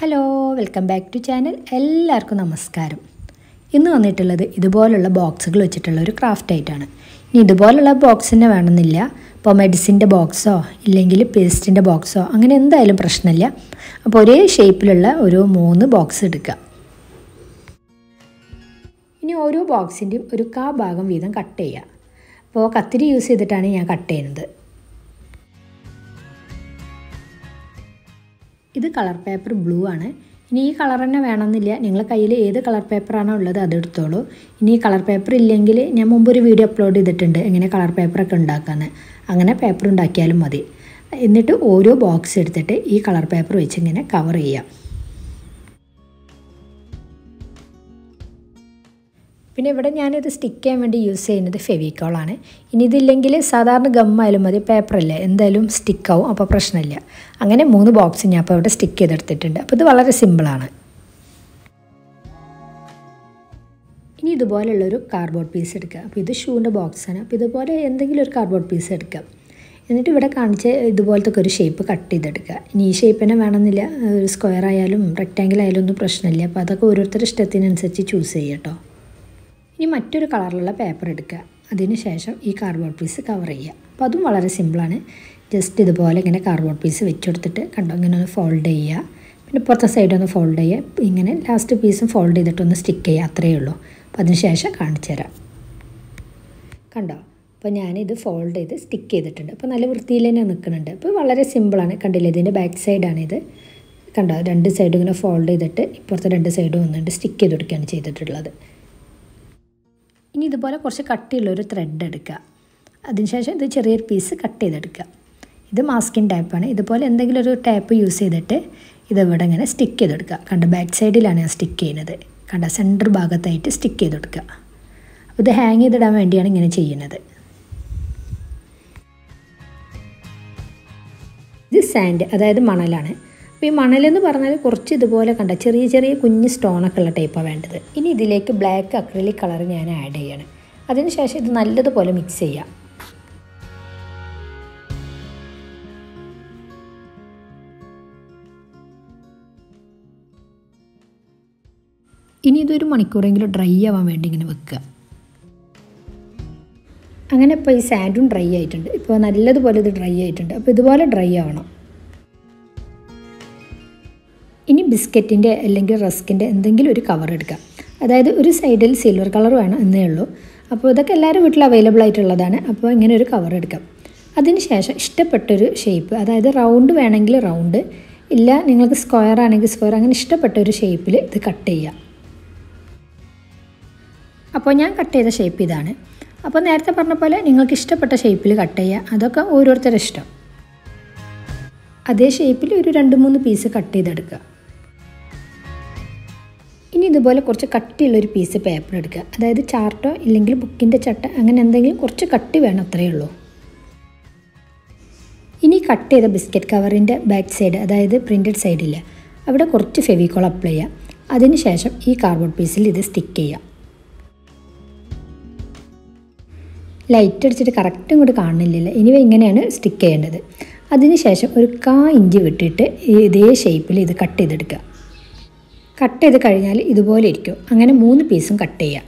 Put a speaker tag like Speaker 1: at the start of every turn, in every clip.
Speaker 1: hello welcome back to channel എല്ലാവർക്കും നമസ്കാരം ഇന്ന് വന്നിട്ടുള്ളത് ഇതുപോലുള്ള ബോക്സുകൾ വെച്ചിട്ടുള്ള ഒരു ക്രാഫ്റ്റ് ആയിട്ടാണ് ഇനി ഇതുപോലുള്ള ബോക്സ് തന്നെ വേണമെന്നില്ല ഇപ്പോൾ മെഡിസിൻ്റെ ബോക്സോ ഇല്ലെങ്കിൽ പേസ്റ്റിൻ്റെ ബോക്സോ അങ്ങനെ എന്തായാലും പ്രശ്നമില്ല അപ്പോൾ ഒരേ ഷേപ്പിലുള്ള ഒരു മൂന്ന് ബോക്സ് എടുക്കുക ഇനി ഓരോ ബോക്സിൻ്റെയും ഒരു കാ ഭാഗം വീതം കട്ട് ചെയ്യുക അപ്പോൾ കത്തിരി യൂസ് ചെയ്തിട്ടാണ് ഞാൻ കട്ട് ചെയ്യുന്നത് ഇത് കളർ പേപ്പർ ബ്ലൂ ആണ് ഇനി ഈ കളർ തന്നെ വേണമെന്നില്ല നിങ്ങളുടെ കയ്യിൽ ഏത് കളർ പേപ്പറാണോ ഉള്ളത് അതെടുത്തോളൂ ഇനി ഈ കളർ പേപ്പർ ഇല്ലെങ്കിൽ ഞാൻ മുമ്പ് ഒരു വീഡിയോ അപ്ലോഡ് ചെയ്തിട്ടുണ്ട് എങ്ങനെ കളർ പേപ്പറൊക്കെ ഉണ്ടാക്കാമെന്ന് അങ്ങനെ പേപ്പർ ഉണ്ടാക്കിയാലും മതി എന്നിട്ട് ഓരോ ബോക്സ് എടുത്തിട്ട് ഈ കളർ പേപ്പർ വെച്ച് ഇങ്ങനെ കവർ ചെയ്യാം പിന്നെ ഇവിടെ ഞാനിത് സ്റ്റിക്ക് ചെയ്യാൻ വേണ്ടി യൂസ് ചെയ്യുന്നത് ഫെവിക്കോളാണ് ഇനി ഇതില്ലെങ്കിൽ സാധാരണ ഗമ്മായാലും മതി പേപ്പറല്ലേ എന്തായാലും സ്റ്റിക്കാവും അപ്പോൾ പ്രശ്നമില്ല അങ്ങനെ മൂന്ന് ബോക്സ് ഞാൻ അപ്പോൾ ഇവിടെ സ്റ്റിക്ക് ചെയ്തെടുത്തിട്ടുണ്ട് അപ്പോൾ ഇത് വളരെ സിമ്പിളാണ് ഇനി ഇതുപോലുള്ളൊരു കാർഡ്ബോർഡ് പീസ് എടുക്കുക അപ്പോൾ ഇത് ഷൂവിൻ്റെ ബോക്സാണ് അപ്പോൾ ഇതുപോലെ എന്തെങ്കിലും ഒരു കാർഡ്ബോർഡ് പീസ് എടുക്കുക എന്നിട്ട് ഇവിടെ കാണിച്ച് ഇതുപോലത്തെ ഒരു ഷേപ്പ് കട്ട് ചെയ്തെടുക്കുക ഇനി ഈ ഷേപ്പ് തന്നെ വേണമെന്നില്ല ഒരു സ്ക്വയർ ആയാലും റെക്റ്റാങ്കിൾ ആയാലും ഒന്നും പ്രശ്നമില്ല അപ്പോൾ അതൊക്കെ ഓരോരുത്തരുടെ ഇഷ്ടത്തിനനുസരിച്ച് ചൂസ് ചെയ്യുക കേട്ടോ ഇനി മറ്റൊരു കളറിലുള്ള പേപ്പർ എടുക്കുക അതിന് ശേഷം ഈ കാർഡ്ബോർഡ് പീസ് കവർ ചെയ്യുക അപ്പോൾ അതും വളരെ സിമ്പിളാണ് ജസ്റ്റ് ഇതുപോലെ ഇങ്ങനെ കാർഡ്ബോർഡ് പീസ് വെച്ചെടുത്തിട്ട് കണ്ടോ ഇങ്ങനെ ഒന്ന് ഫോൾഡ് ചെയ്യുക പിന്നെ പുറത്തെ സൈഡ് ഒന്ന് ഫോൾഡ് ചെയ്യുക ഇങ്ങനെ ലാസ്റ്റ് പീസും ഫോൾഡ് ചെയ്തിട്ടൊന്ന് സ്റ്റിക്ക് ചെയ്യുക അത്രയേ ഉള്ളൂ അപ്പോൾ അതിന് ശേഷം കാണിച്ചു തരാം കണ്ടോ അപ്പോൾ ഞാനിത് ഫോൾഡ് ചെയ്ത് സ്റ്റിക്ക് ചെയ്തിട്ടുണ്ട് അപ്പോൾ നല്ല വൃത്തിയിൽ തന്നെ നിൽക്കുന്നുണ്ട് അപ്പോൾ വളരെ സിമ്പിളാണ് കണ്ടില്ലേ ഇതിൻ്റെ ബാക്ക് സൈഡാണിത് കണ്ടോ രണ്ട് സൈഡും ഇങ്ങനെ ഫോൾഡ് ചെയ്തിട്ട് ഇപ്പുറത്തെ രണ്ട് സൈഡും വന്നിട്ട് സ്റ്റിക്ക് ചെയ്ത് കൊടുക്കുകയാണ് ചെയ്തിട്ടുള്ളത് ഇനി ഇതുപോലെ കുറച്ച് കട്ടിയുള്ളൊരു ത്രെഡ് എടുക്കുക അതിനുശേഷം ഇത് ചെറിയൊരു പീസ് കട്ട് ചെയ്തെടുക്കുക ഇത് മാസ്കിൻ ടാപ്പാണ് ഇതുപോലെ എന്തെങ്കിലും ഒരു ടാപ്പ് യൂസ് ചെയ്തിട്ട് ഇതിവിടെ ഇങ്ങനെ സ്റ്റിക്ക് ചെയ്തെടുക്കുക കണ്ട ബാക്ക് സൈഡിലാണ് ഞാൻ സ്റ്റിക്ക് ചെയ്യുന്നത് കണ്ട സെൻറ്റർ ഭാഗത്തായിട്ട് സ്റ്റിക്ക് ചെയ്തെടുക്കുക അപ്പോൾ ഇത് ഹാങ് ചെയ്തിടാൻ വേണ്ടിയാണ് ഇങ്ങനെ ചെയ്യുന്നത് ഇത് സാൻഡ് അതായത് മണലാണ് അപ്പോൾ ഈ മണലെന്ന് പറഞ്ഞാൽ കുറച്ച് ഇതുപോലെ കണ്ട ചെറിയ ചെറിയ കുഞ്ഞ് സ്റ്റോണൊക്കെ ഉള്ള ടൈപ്പാണ് വേണ്ടത് ഇനി ഇതിലേക്ക് ബ്ലാക്ക് അക്രലിക് കളർ ഞാൻ ആഡ് ചെയ്യണം അതിനുശേഷം ഇത് നല്ലതുപോലെ മിക്സ് ചെയ്യാം ഇനി ഇതൊരു മണിക്കൂറെങ്കിലും ഡ്രൈ ആവാൻ വേണ്ടി ഇങ്ങനെ വെക്കുക അങ്ങനെ ഇപ്പോൾ ഈ സാൻഡും ഡ്രൈ ആയിട്ടുണ്ട് ഇപ്പോൾ നല്ലതുപോലെ ഇത് ഡ്രൈ ആയിട്ടുണ്ട് അപ്പോൾ ഇതുപോലെ ഡ്രൈ ആവണം ഇനി ബിസ്ക്കറ്റിൻ്റെ അല്ലെങ്കിൽ റസ്കിൻ്റെ എന്തെങ്കിലും ഒരു കവർ എടുക്കുക അതായത് ഒരു സൈഡിൽ സിൽവർ കളർ വേണം എന്നേ ഉള്ളൂ അപ്പോൾ ഇതൊക്കെ എല്ലാവരും വീട്ടിൽ അവൈലബിൾ ആയിട്ടുള്ളതാണ് അപ്പോൾ ഇങ്ങനെ ഒരു കവർ എടുക്കാം അതിന് ശേഷം ഇഷ്ടപ്പെട്ടൊരു ഷേപ്പ് അതായത് റൗണ്ട് വേണമെങ്കിൽ റൗണ്ട് ഇല്ല നിങ്ങൾക്ക് സ്ക്വയർ ആണെങ്കിൽ സ്ക്വയർ അങ്ങനെ ഇഷ്ടപ്പെട്ട ഒരു ഷേപ്പിൽ ഇത് കട്ട് ചെയ്യുക അപ്പോൾ ഞാൻ കട്ട് ചെയ്ത ഷേപ്പ് ഇതാണ് അപ്പോൾ നേരത്തെ പറഞ്ഞ പോലെ നിങ്ങൾക്ക് ഇഷ്ടപ്പെട്ട ഷേപ്പിൽ കട്ട് ചെയ്യുക അതൊക്കെ ഓരോരുത്തരുടെ ഇഷ്ടം അതേ ഷേപ്പിൽ ഒരു രണ്ട് മൂന്ന് പീസ് കട്ട് ചെയ്തെടുക്കുക ഇനി ഇതുപോലെ കുറച്ച് കട്ടിയുള്ളൊരു പീസ് പേപ്പർ എടുക്കുക അതായത് ചാർട്ടോ ഇല്ലെങ്കിൽ ബുക്കിൻ്റെ ചട്ട അങ്ങനെ എന്തെങ്കിലും കുറച്ച് കട്ടി വേണം അത്രയേ ഉള്ളൂ ഇനി കട്ട് ചെയ്ത ബിസ്ക്കറ്റ് കവറിൻ്റെ ബാക്ക് സൈഡ് അതായത് പ്രിൻറ്റഡ് സൈഡില്ല അവിടെ കുറച്ച് ഫെവിക്കോൾ അപ്ലൈ ചെയ്യുക അതിനുശേഷം ഈ കാർഡ്ബോർഡ് പീസിൽ ഇത് സ്റ്റിക്ക് ചെയ്യുക ലൈറ്റ് അടിച്ചിട്ട് കറക്റ്റും കൂടി കാണുന്നില്ല ഇനി ഇങ്ങനെയാണ് സ്റ്റിക്ക് ചെയ്യേണ്ടത് അതിനുശേഷം ഒരു കാ ഇഞ്ച് വിട്ടിട്ട് ഇതേ ഷേപ്പിൽ ഇത് കട്ട് ചെയ്തെടുക്കുക കട്ട് ചെയ്ത് കഴിഞ്ഞാൽ ഇതുപോലെ ഇരിക്കും അങ്ങനെ മൂന്ന് പീസും കട്ട് ചെയ്യുക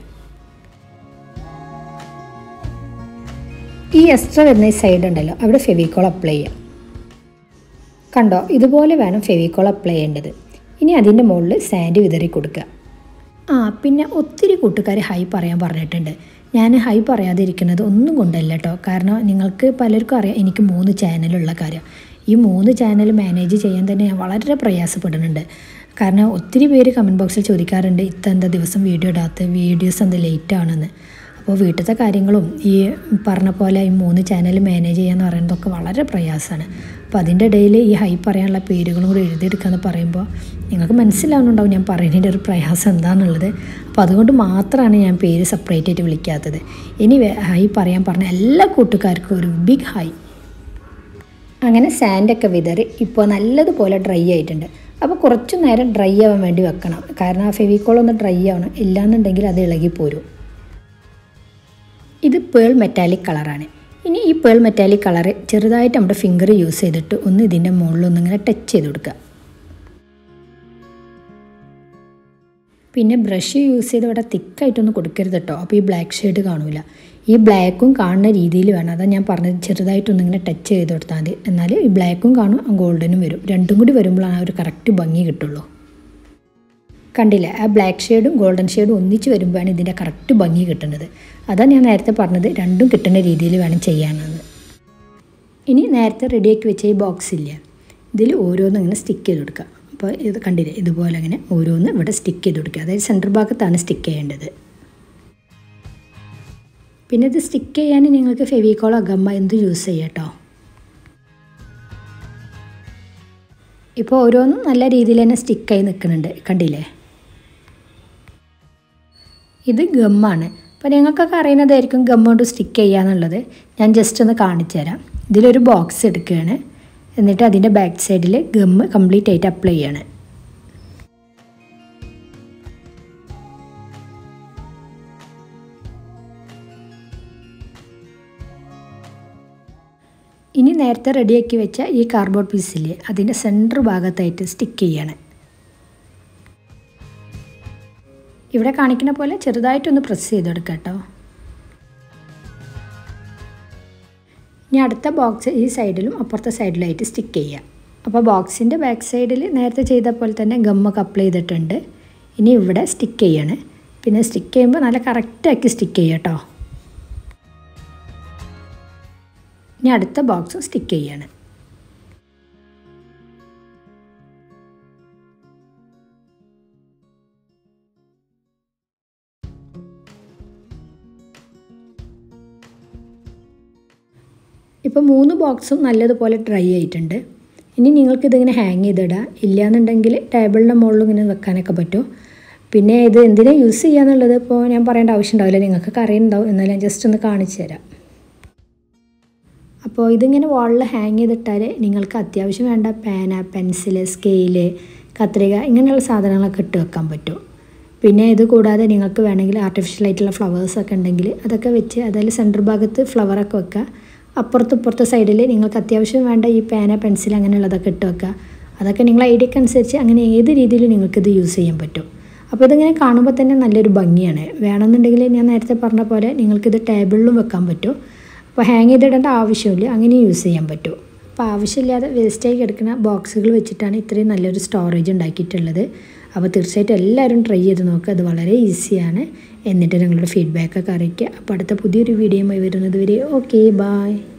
Speaker 1: ഈ എക്സ്ട്രാ വരുന്ന ഈ സൈഡ് ഉണ്ടല്ലോ അവിടെ ഫെവിക്കോൾ അപ്ലൈ ചെയ്യുക കണ്ടോ ഇതുപോലെ വേണം ഫെവിക്കോൾ അപ്ലൈ ചെയ്യേണ്ടത് ഇനി അതിൻ്റെ മുകളിൽ സാൻഡ് വിതറി കൊടുക്കുക ആ പിന്നെ ഒത്തിരി കൂട്ടുകാർ ഹൈ പറയാൻ പറഞ്ഞിട്ടുണ്ട് ഞാൻ ഹൈ പറയാതിരിക്കുന്നത് ഒന്നും കൊണ്ടല്ല കേട്ടോ കാരണം നിങ്ങൾക്ക് പലർക്കും അറിയാം എനിക്ക് മൂന്ന് ചാനലുള്ള കാര്യം ഈ മൂന്ന് ചാനൽ മാനേജ് ചെയ്യാൻ തന്നെ ഞാൻ വളരെ പ്രയാസപ്പെടുന്നുണ്ട് കാരണം ഒത്തിരി പേര് കമൻറ്റ് ബോക്സിൽ ചോദിക്കാറുണ്ട് ഇത്ത എന്താ ദിവസം വീഡിയോ ഇടാത്ത വീഡിയോസ് എന്താ ലേറ്റ് ആണെന്ന് അപ്പോൾ വീട്ടിലത്തെ കാര്യങ്ങളും ഈ പറഞ്ഞ പോലെ ഈ മൂന്ന് ചാനൽ മാനേജ് ചെയ്യാന്ന് പറയുന്നതൊക്കെ വളരെ പ്രയാസമാണ് അപ്പോൾ അതിൻ്റെ ഇടയിൽ ഈ ഹൈ പറയാനുള്ള പേരുകളും കൂടി എഴുതിയെടുക്കുക എന്ന് പറയുമ്പോൾ നിങ്ങൾക്ക് മനസ്സിലാവുന്നുണ്ടാവും ഞാൻ പറയുന്നതിൻ്റെ ഒരു പ്രയാസം എന്താണെന്നുള്ളത് അപ്പോൾ അതുകൊണ്ട് മാത്രമാണ് ഞാൻ പേര് സെപ്പറേറ്റ് ആയിട്ട് വിളിക്കാത്തത് ഇനി ഹൈ പറയാൻ പറഞ്ഞ എല്ലാ കൂട്ടുകാർക്കും ഒരു ബിഗ് ഹൈ അങ്ങനെ സാൻഡൊക്കെ വിതറി ഇപ്പോൾ നല്ലതുപോലെ ഡ്രൈ ആയിട്ടുണ്ട് അപ്പോൾ കുറച്ച് നേരം ഡ്രൈ ആവാൻ വേണ്ടി വെക്കണം കാരണം ആ ഫെവിക്കോൾ ഒന്ന് ഡ്രൈ ആവണം ഇല്ലാന്നുണ്ടെങ്കിൽ അത് ഇളകിപ്പോരും ഇത് പേൾ മെറ്റാലിക് കളറാണ് ഇനി ഈ പേൾ മെറ്റാലിക് കളറ് ചെറുതായിട്ട് നമ്മുടെ ഫിംഗർ യൂസ് ചെയ്തിട്ട് ഒന്ന് ഇതിൻ്റെ മുകളിലൊന്നിങ്ങനെ ടച്ച് ചെയ്ത് കൊടുക്കുക പിന്നെ ബ്രഷ് യൂസ് ചെയ്ത് ഇവിടെ തിക്കായിട്ടൊന്നും കൊടുക്കരുത് കേട്ടോ അപ്പോൾ ഈ ബ്ലാക്ക് ഷെയ്ഡ് കാണൂല ഈ ബ്ലാക്കും കാണുന്ന രീതിയിൽ വേണം അതാ ഞാൻ പറഞ്ഞത് ചെറുതായിട്ടൊന്നും ഇങ്ങനെ ടച്ച് ചെയ്ത് കൊടുത്താൽ മതി എന്നാൽ ഈ ബ്ലാക്കും കാണും ഗോൾഡനും വരും രണ്ടും കൂടി വരുമ്പോഴാണ് ആ ഒരു കറക്റ്റ് ഭംഗി കിട്ടുള്ളൂ കണ്ടില്ലേ ആ ബ്ലാക്ക് ഷെയ്ഡും ഗോൾഡൻ ഷെയ്ഡും ഒന്നിച്ച് വരുമ്പോഴാണ് ഇതിൻ്റെ കറക്റ്റ് ഭംഗി കിട്ടുന്നത് അതാണ് ഞാൻ നേരത്തെ പറഞ്ഞത് രണ്ടും കിട്ടുന്ന രീതിയിൽ വേണം ചെയ്യാനെന്ന് ഇനി നേരത്തെ റെഡിയാക്കി വെച്ച ഈ ബോക്സ് ഇല്ല ഇതിൽ ഓരോന്നും ഇങ്ങനെ സ്റ്റിക്ക് ചെയ്ത് കൊടുക്കുക അപ്പോൾ ഇത് കണ്ടില്ലേ ഇതുപോലെ അങ്ങനെ ഓരോന്ന് ഇവിടെ സ്റ്റിക്ക് ചെയ്ത് കൊടുക്കുക അതായത് സെൻറ്റർ ഭാഗത്താണ് സ്റ്റിക്ക് ചെയ്യേണ്ടത് പിന്നെ ഇത് സ്റ്റിക്ക് ചെയ്യാൻ നിങ്ങൾക്ക് ഫെവിക്കോളോ ഗമ്മ എന്ത് യൂസ് ചെയ്യാം കേട്ടോ ഇപ്പോൾ ഓരോന്നും നല്ല രീതിയിൽ തന്നെ സ്റ്റിക്കായി നിൽക്കുന്നുണ്ട് കണ്ടില്ലേ ഇത് ഗമ്മാണ് അപ്പോൾ നിങ്ങൾക്കൊക്കെ അറിയുന്നതായിരിക്കും ഗം കൊണ്ട് സ്റ്റിക്ക് ചെയ്യാന്നുള്ളത് ഞാൻ ജസ്റ്റ് ഒന്ന് കാണിച്ചു തരാം ഇതിലൊരു ബോക്സ് എടുക്കുകയാണ് എന്നിട്ട് അതിൻ്റെ ബാക്ക് സൈഡിൽ ഗമ്മ് കംപ്ലീറ്റ് ആയിട്ട് അപ്ലൈ ചെയ്യാണ് ഇനി നേരത്തെ റെഡിയാക്കി വെച്ച ഈ കാർഡ്ബോർഡ് പീസില്ലേ അതിൻ്റെ സെൻറ്റർ ഭാഗത്തായിട്ട് സ്റ്റിക്ക് ചെയ്യാണ് ഇവിടെ കാണിക്കുന്ന പോലെ ചെറുതായിട്ടൊന്ന് പ്രസ് ചെയ്തെടുക്കാം കേട്ടോ ഇനി അടുത്ത ബോക്സ് ഈ സൈഡിലും അപ്പുറത്തെ സൈഡിലായിട്ട് സ്റ്റിക്ക് ചെയ്യാം അപ്പോൾ ബോക്സിൻ്റെ ബാക്ക് സൈഡിൽ നേരത്തെ ചെയ്ത പോലെ തന്നെ ഗമ്മൊക്കെ അപ്ലൈ ചെയ്തിട്ടുണ്ട് ഇനി ഇവിടെ സ്റ്റിക്ക് ചെയ്യാണ് പിന്നെ സ്റ്റിക്ക് ചെയ്യുമ്പോൾ നല്ല കറക്റ്റാക്കി സ്റ്റിക്ക് ചെയ്യുക കേട്ടോ ഇനി അടുത്ത ബോക്സും സ്റ്റിക്ക് ചെയ്യാണ് ഇപ്പോൾ മൂന്ന് ബോക്സും നല്ലതുപോലെ ഡ്രൈ ആയിട്ടുണ്ട് ഇനി നിങ്ങൾക്കിതിങ്ങനെ ഹാങ് ചെയ്തിടാം ഇല്ലയെന്നുണ്ടെങ്കിൽ ടേബിളിൻ്റെ മുകളിൽ ഇങ്ങനെ വെക്കാനൊക്കെ പറ്റും പിന്നെ ഇത് എന്തിനാ യൂസ് ചെയ്യാന്നുള്ളത് ഇപ്പോൾ ഞാൻ പറയേണ്ട ആവശ്യം ഉണ്ടാവില്ല നിങ്ങൾക്കൊക്കെ അറിയുന്നുണ്ടാവും എന്നാലും ഞാൻ ജസ്റ്റ് ഒന്ന് കാണിച്ചു തരാം അപ്പോൾ ഇതിങ്ങനെ വാളിൽ ഹാങ് ചെയ്തിട്ടാൽ നിങ്ങൾക്ക് അത്യാവശ്യം വേണ്ട പേന പെൻസിൽ സ്കെയില് കത്രിക ഇങ്ങനെയുള്ള സാധനങ്ങളൊക്കെ ഇട്ട് വെക്കാൻ പറ്റും പിന്നെ ഇത് കൂടാതെ നിങ്ങൾക്ക് വേണമെങ്കിൽ ആർട്ടിഫിഷ്യൽ ആയിട്ടുള്ള ഫ്ലവേഴ്സൊക്കെ ഉണ്ടെങ്കിൽ അതൊക്കെ വെച്ച് അതായത് സെൻറ്റർ ഭാഗത്ത് ഫ്ലവറൊക്കെ വെക്കുക അപ്പുറത്ത് ഇപ്പുറത്തെ സൈഡിൽ നിങ്ങൾക്ക് അത്യാവശ്യം വേണ്ട ഈ പേന പെൻസിൽ അങ്ങനെയുള്ളതൊക്കെ ഇട്ട് വെക്കുക അതൊക്കെ നിങ്ങൾ ഐഡിയക്ക് അനുസരിച്ച് അങ്ങനെ ഏത് രീതിയിൽ നിങ്ങൾക്കിത് യൂസ് ചെയ്യാൻ പറ്റും അപ്പോൾ ഇതിങ്ങനെ കാണുമ്പോൾ തന്നെ നല്ലൊരു ഭംഗിയാണ് വേണമെന്നുണ്ടെങ്കിൽ ഞാൻ നേരത്തെ പറഞ്ഞ പോലെ നിങ്ങൾക്കിത് ടേബിളിലും വെക്കാൻ പറ്റും അപ്പോൾ ഹാങ് ചെയ്തിടേണ്ട ആവശ്യമില്ല അങ്ങനെ യൂസ് ചെയ്യാൻ പറ്റും അപ്പോൾ ആവശ്യമില്ലാതെ വേസ്റ്റായി കിടക്കുന്ന ബോക്സുകൾ വെച്ചിട്ടാണ് ഇത്രയും നല്ലൊരു സ്റ്റോറേജ് ഉണ്ടാക്കിയിട്ടുള്ളത് അപ്പോൾ തീർച്ചയായിട്ടും എല്ലാവരും ട്രൈ ചെയ്ത് നോക്കുക അത് വളരെ ഈസിയാണ് എന്നിട്ട് നിങ്ങളുടെ ഫീഡ്ബാക്കൊക്കെ അറിയിക്കുക അപ്പോൾ അടുത്ത പുതിയൊരു വീഡിയോയുമായി വരുന്നത് വരെ ഓക്കെ ബായ്